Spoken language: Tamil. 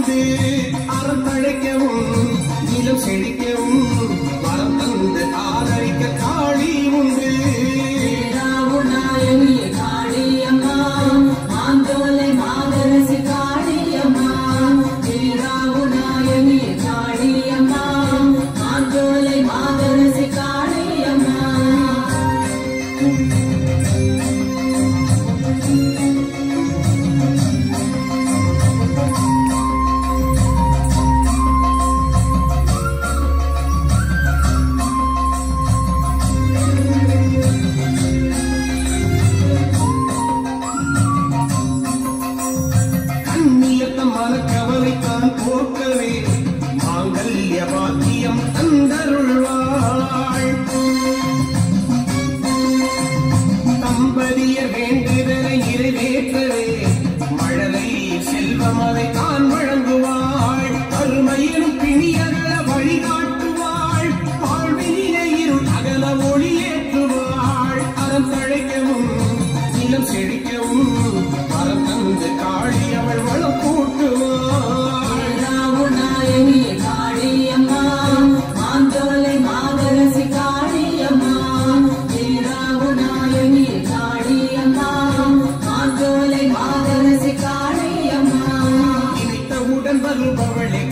உண்டு அறம் தழைக்கவும் நிலம் செழிக்கவும் வரம் தந்து ஆதரிக்க காளி உண்டு வீராவுநாயகியே காளியம்மா மாந்தோலை மாதரசி காளியம்மா வீராவுநாயகியே காளியம்மா மாந்தோலை மாதரசி காளியம்மா கண்ணியத்த மனக்கவலைத்தான் போக்கவே மாங்கல்ய பாக்கியம் தந்தருள்வாள் தம்பதியர் வேண்டுதலை நிறைவேற்றவே மழலை செல்வம் அதை தான் வழங்குவாள் அருமையிலும் பிணியகல வழிகாட்டுவாள் வாழ்வினிலே இருள் அகல ஒளியேற்றுவாள் அறம் தழைக்கவும் நிலம் செழிக்கவும் மரம் தந்து காளி அவள் வளம் கூட்டுவாள் வீராவுநாயகியே காளியம்மா மாந்தோலை மாதரசி காளியம்மா வீராவுநாயகியே காளியம்மா மாந்தோலை மாதரசி காளியம்மா நினைத்தவுடன் வருபவளே